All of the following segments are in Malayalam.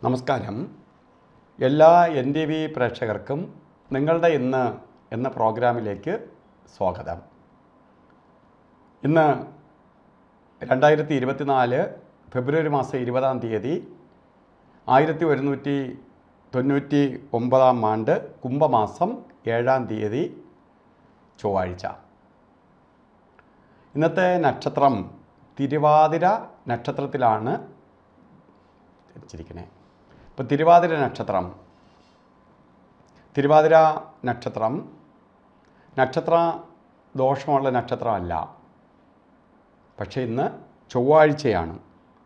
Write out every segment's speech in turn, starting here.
നമസ്കാരം എല്ലാ എൻ ടി വി പ്രേക്ഷകർക്കും നിങ്ങളുടെ ഇന്ന് എന്ന പ്രോഗ്രാമിലേക്ക് സ്വാഗതം ഇന്ന് രണ്ടായിരത്തി ഇരുപത്തിനാല് ഫെബ്രുവരി മാസം ഇരുപതാം തീയതി ആയിരത്തി ഒരുന്നൂറ്റി തൊണ്ണൂറ്റി ഒമ്പതാം ആണ്ട് കുംഭമാസം ഏഴാം തീയതി ചൊവ്വാഴ്ച ഇന്നത്തെ നക്ഷത്രം തിരുവാതിര നക്ഷത്രത്തിലാണ് വെച്ചിരിക്കണേ ഇപ്പോൾ തിരുവാതിര നക്ഷത്രം തിരുവാതിര നക്ഷത്രം നക്ഷത്ര ദോഷമുള്ള നക്ഷത്രമല്ല പക്ഷേ ഇന്ന് ചൊവ്വാഴ്ചയാണ്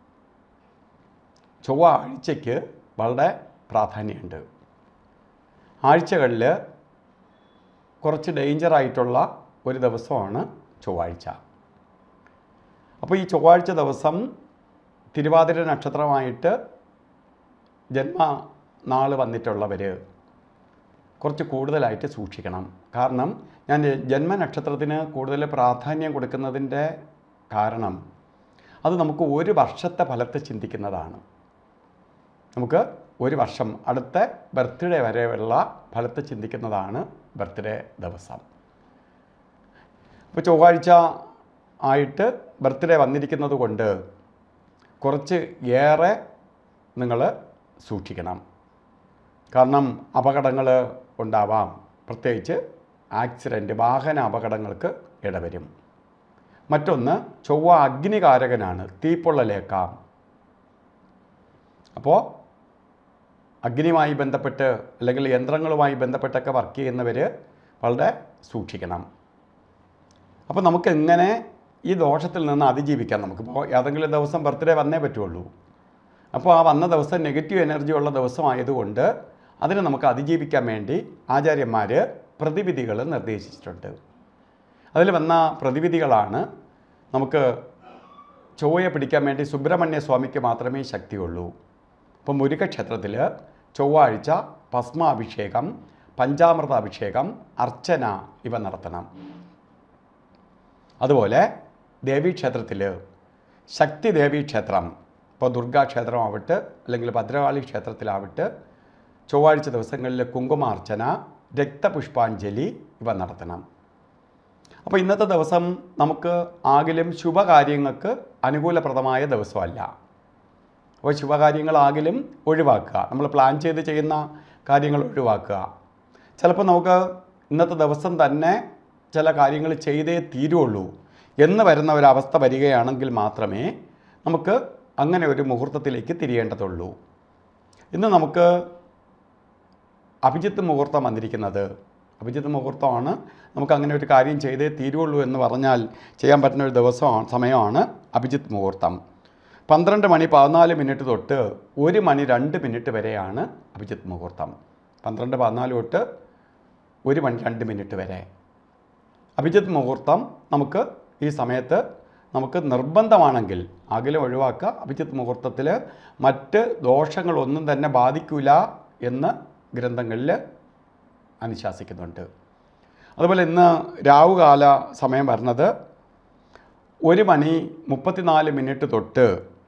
ചൊവ്വാഴ്ചയ്ക്ക് വളരെ പ്രാധാന്യമുണ്ട് ആഴ്ചകളിൽ കുറച്ച് ഡേഞ്ചറായിട്ടുള്ള ഒരു ദിവസമാണ് ചൊവ്വാഴ്ച അപ്പോൾ ഈ ചൊവ്വാഴ്ച ദിവസം തിരുവാതിര നക്ഷത്രമായിട്ട് ജന്മ നാൾ വന്നിട്ടുള്ളവർ കുറച്ച് കൂടുതലായിട്ട് സൂക്ഷിക്കണം കാരണം ഞാൻ ജന്മനക്ഷത്രത്തിന് കൂടുതൽ പ്രാധാന്യം കൊടുക്കുന്നതിൻ്റെ കാരണം അത് നമുക്ക് ഒരു വർഷത്തെ ഫലത്തെ ചിന്തിക്കുന്നതാണ് നമുക്ക് ഒരു വർഷം അടുത്ത ബർത്ത്ഡേ വരെയുള്ള ഫലത്തെ ചിന്തിക്കുന്നതാണ് ബർത്ത്ഡേ ദിവസം ഇപ്പോൾ ചൊവ്വാഴ്ച ആയിട്ട് ബർത്ത്ഡേ വന്നിരിക്കുന്നത് കൊണ്ട് കുറച്ച് ഏറെ നിങ്ങൾ സൂക്ഷിക്കണം കാരണം അപകടങ്ങൾ ഉണ്ടാവാം പ്രത്യേകിച്ച് ആക്സിഡൻറ്റ് വാഹന അപകടങ്ങൾക്ക് ഇടവരും മറ്റൊന്ന് ചൊവ്വ അഗ്നികാരകനാണ് തീപ്പൊള്ളലേക്കാം അപ്പോൾ അഗ്നിയുമായി ബന്ധപ്പെട്ട് അല്ലെങ്കിൽ യന്ത്രങ്ങളുമായി ബന്ധപ്പെട്ടൊക്കെ വർക്ക് ചെയ്യുന്നവർ വളരെ സൂക്ഷിക്കണം അപ്പോൾ നമുക്ക് എങ്ങനെ ഈ ദോഷത്തിൽ നിന്ന് അതിജീവിക്കാം നമുക്കിപ്പോൾ ഏതെങ്കിലും ദിവസം ബർത്ത്ഡേ വന്നേ പറ്റുള്ളൂ അപ്പോൾ ആ വന്ന ദിവസം നെഗറ്റീവ് എനർജി ഉള്ള ദിവസമായതുകൊണ്ട് അതിനെ നമുക്ക് അതിജീവിക്കാൻ വേണ്ടി ആചാര്യന്മാർ പ്രതിവിധികൾ നിർദ്ദേശിച്ചിട്ടുണ്ട് അതിൽ വന്ന പ്രതിവിധികളാണ് നമുക്ക് ചൊവ്വയെ പിടിക്കാൻ വേണ്ടി സുബ്രഹ്മണ്യ സ്വാമിക്ക് മാത്രമേ ശക്തിയുള്ളൂ ഇപ്പോൾ മുരുകക്ഷേത്രത്തിൽ ചൊവ്വാഴ്ച ഭസ്മാഭിഷേകം പഞ്ചാമൃത അഭിഷേകം അർച്ചന ഇവ നടത്തണം അതുപോലെ ദേവീക്ഷേത്രത്തിൽ ശക്തി ദേവീക്ഷേത്രം ഇപ്പോൾ ദുർഗാക്ഷേത്രമാവട്ടെ അല്ലെങ്കിൽ ഭദ്രകാളി ക്ഷേത്രത്തിലാവട്ടെ ചൊവ്വാഴ്ച ദിവസങ്ങളിൽ കുങ്കുമാർച്ചന രക്തപുഷ്പാഞ്ജലി ഇവ നടത്തണം അപ്പോൾ ഇന്നത്തെ ദിവസം നമുക്ക് ആകിലും ശുഭകാര്യങ്ങൾക്ക് അനുകൂലപ്രദമായ ദിവസമല്ല അപ്പോൾ ശുഭകാര്യങ്ങളാകിലും ഒഴിവാക്കുക നമ്മൾ പ്ലാൻ ചെയ്ത് ചെയ്യുന്ന കാര്യങ്ങൾ ഒഴിവാക്കുക ചിലപ്പോൾ നമുക്ക് ഇന്നത്തെ ദിവസം തന്നെ ചില കാര്യങ്ങൾ ചെയ്തേ തീരുള്ളൂ എന്ന് വരുന്ന ഒരവസ്ഥ വരികയാണെങ്കിൽ മാത്രമേ നമുക്ക് അങ്ങനെ ഒരു മുഹൂർത്തത്തിലേക്ക് തിരിയേണ്ടതുള്ളൂ ഇന്ന് നമുക്ക് അഭിജിത്ത് മുഹൂർത്തം വന്നിരിക്കുന്നത് അഭിജിത്ത് മുഹൂർത്തമാണ് നമുക്ക് അങ്ങനെ ഒരു കാര്യം ചെയ്തേ തീരുള്ളൂ എന്ന് പറഞ്ഞാൽ ചെയ്യാൻ പറ്റുന്ന ഒരു ദിവസമാണ് സമയമാണ് അഭിജിത്ത് മുഹൂർത്തം പന്ത്രണ്ട് മണി പതിനാല് മിനിറ്റ് തൊട്ട് ഒരു മണി രണ്ട് മിനിറ്റ് വരെയാണ് അഭിജിത്ത് മുഹൂർത്തം പന്ത്രണ്ട് പതിനാല് തൊട്ട് ഒരു മണി രണ്ട് മിനിറ്റ് വരെ അഭിജിത്ത് മുഹൂർത്തം നമുക്ക് ഈ സമയത്ത് നമുക്ക് നിർബന്ധമാണെങ്കിൽ അകലം ഒഴിവാക്കുക അഭിജിത്ത് മുഹൂർത്തത്തിൽ മറ്റ് ദോഷങ്ങളൊന്നും തന്നെ ബാധിക്കില്ല എന്ന് ഗ്രന്ഥങ്ങളിൽ അനുശാസിക്കുന്നുണ്ട് അതുപോലെ ഇന്ന് രാവുകാല സമയം വരുന്നത് ഒരു മണി മുപ്പത്തിനാല് മിനിറ്റ് തൊട്ട്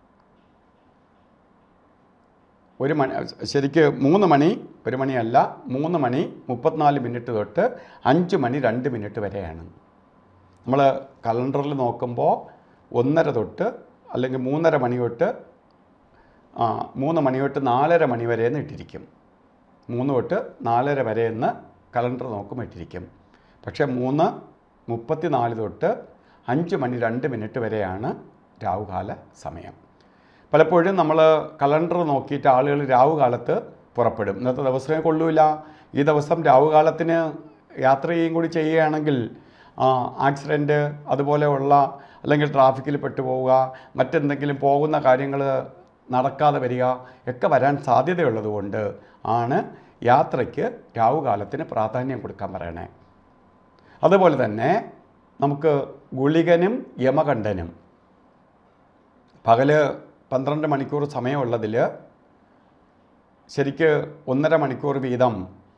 ഒരു മണി ശരിക്ക് മൂന്ന് മണി ഒരു മണിയല്ല മൂന്ന് മണി മുപ്പത്തിനാല് മിനിറ്റ് തൊട്ട് അഞ്ച് മണി രണ്ട് മിനിറ്റ് വരെയാണ് നമ്മൾ കലണ്ടറിൽ നോക്കുമ്പോൾ ഒന്നര തൊട്ട് അല്ലെങ്കിൽ മൂന്നര മണി തൊട്ട് ആ, മൂന്ന് മണി തൊട്ട് നാലര മണി വരെ എന്ന് ഇട്ടിരിക്കും മൂന്ന് തൊട്ട് നാലര വരെ എന്ന് കലണ്ടർ നോക്കുമ്പോൾ ഇട്ടിരിക്കും പക്ഷേ മൂന്ന് മുപ്പത്തി നാല് തൊട്ട് അഞ്ച് മണി രണ്ട് മിനിറ്റ് വരെയാണ് രാവുകാല സമയം പലപ്പോഴും നമ്മൾ കലണ്ടർ നോക്കിയിട്ട് ആളുകൾ രാവുകാലത്ത് പുറപ്പെടും ഇന്നത്തെ ദിവസമേ കൊള്ളൂല ഈ ദിവസം രാവുകാലത്തിന് യാത്ര ചെയ്യുകയും കൂടി ചെയ്യുകയാണെങ്കിൽ ആക്സിഡൻറ്റ് അതുപോലെയുള്ള അല്ലെങ്കിൽ ട്രാഫിക്കിൽ പെട്ടുപോവുക മറ്റെന്തെങ്കിലും പോകുന്ന കാര്യങ്ങൾ നടക്കാതെ വരിക ഒക്കെ വരാൻ സാധ്യതയുള്ളതുകൊണ്ട് ആണ് യാത്രയ്ക്ക് രാവുകാലത്തിന് പ്രാധാന്യം കൊടുക്കാൻ പറയണേ അതുപോലെ തന്നെ നമുക്ക് ഗുളികനും യമകണ്ഠനും പകല് പന്ത്രണ്ട് മണിക്കൂർ സമയമുള്ളതിൽ ശരിക്ക് ഒന്നര മണിക്കൂർ വീതം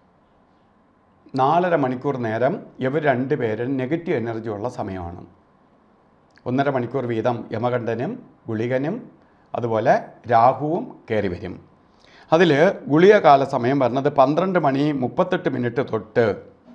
നാലര മണിക്കൂർ നേരം ഇവർ രണ്ടുപേരും നെഗറ്റീവ് എനർജി ഉള്ള സമയമാണ് ഒന്നര മണിക്കൂർ വീതം യമകണ്ഠനും ഗുളികനും അതുപോലെ രാഹുവും കയറി വരും അതിൽ ഗുളിക കാല സമയം പറഞ്ഞത് പന്ത്രണ്ട് മണി മുപ്പത്തെട്ട് മിനിറ്റ് തൊട്ട്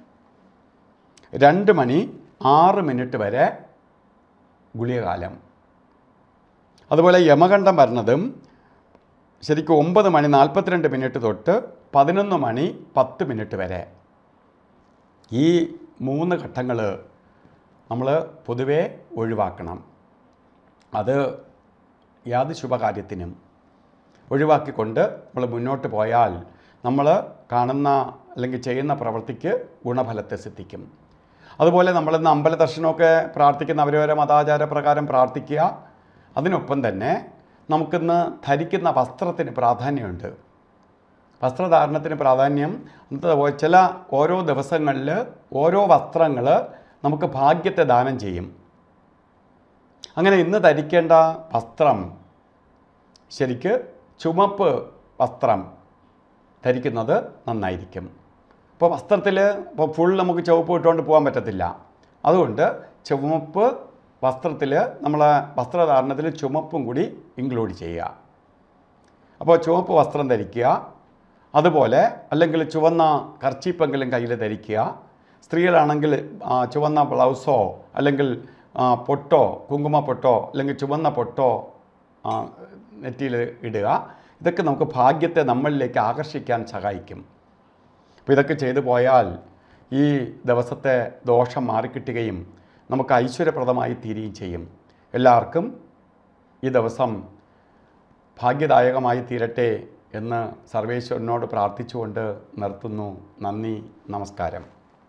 രണ്ട് മണി ആറ് മിനിറ്റ് വരെ ഗുളികകാലം അതുപോലെ യമകണ്ഠം പറഞ്ഞതും ശരിക്കും ഒമ്പത് മണി നാൽപ്പത്തിരണ്ട് മിനിറ്റ് തൊട്ട് പതിനൊന്ന് മണി പത്ത് മിനിറ്റ് വരെ ഈ മൂന്ന് ഘട്ടങ്ങൾ നമ്മൾ പൊതുവേ ഒഴിവാക്കണം അത് യാതൊരു ശുഭകാര്യത്തിനും ഒഴിവാക്കിക്കൊണ്ട് നമ്മൾ മുന്നോട്ട് പോയാൽ നമ്മൾ കാണുന്ന അല്ലെങ്കിൽ ചെയ്യുന്ന പ്രവൃത്തിക്ക് ഗുണഫലത്തെ സിദ്ധിക്കും അതുപോലെ നമ്മളിന്ന് അമ്പല ദർശനമൊക്കെ പ്രാർത്ഥിക്കുന്ന അവരവരെ മതാചാര പ്രകാരം പ്രാർത്ഥിക്കുക അതിനൊപ്പം തന്നെ നമുക്കിന്ന് ധരിക്കുന്ന വസ്ത്രത്തിന് പ്രാധാന്യമുണ്ട് വസ്ത്രധാരണത്തിന് പ്രാധാന്യം എന്താ ചില ഓരോ ദിവസങ്ങളിൽ ഓരോ വസ്ത്രങ്ങൾ നമുക്ക് ഭാഗ്യത്തെ ദാനം ചെയ്യും അങ്ങനെ ഇന്ന് ധരിക്കേണ്ട വസ്ത്രം ശരിക്ക് ചുമപ്പ് വസ്ത്രം ധരിക്കുന്നത് നന്നായിരിക്കും ഇപ്പോൾ വസ്ത്രത്തിൽ ഇപ്പോൾ ഫുൾ നമുക്ക് ചുവപ്പ് ഇട്ടുകൊണ്ട് പോകാൻ പറ്റത്തില്ല അതുകൊണ്ട് ചുമപ്പ് വസ്ത്രത്തിൽ നമ്മളെ വസ്ത്രധാരണത്തിൽ ചുമപ്പും കൂടി ഇൻക്ലൂഡ് ചെയ്യുക അപ്പോൾ ചുവപ്പ് വസ്ത്രം ധരിക്കുക അതുപോലെ അല്ലെങ്കിൽ ചുവന്ന കർച്ചീപ്പെങ്കിലും കയ്യിൽ ധരിക്കുക സ്ത്രീകളാണെങ്കിൽ ആ, ചുവന്ന ബ്ലൗസോ അല്ലെങ്കിൽ ആ, പൊട്ടോ കുങ്കുമ പൊട്ടോ അല്ലെങ്കിൽ ചുവന്ന പൊട്ടോ ആ, നെറ്റിയിൽ ഇടുക ഇതൊക്കെ നമുക്ക് ഭാഗ്യത്തെ നമ്മളിലേക്ക് ആകർഷിക്കാൻ സഹായിക്കും അപ്പോൾ ഇതൊക്കെ ചെയ്തു പോയാൽ ഈ ദിവസത്തെ ദോഷം മാറിക്കിട്ടുകയും നമുക്ക് ഐശ്വര്യപ്രദമായി തീരുകയും ചെയ്യും എല്ലാവർക്കും ഈ ദിവസം ഭാഗ്യദായകമായി തീരട്ടെ എന്ന് സർവേശ്വരനോട് പ്രാർത്ഥിച്ചുകൊണ്ട് നിർത്തുന്നു നന്ദി നമസ്കാരം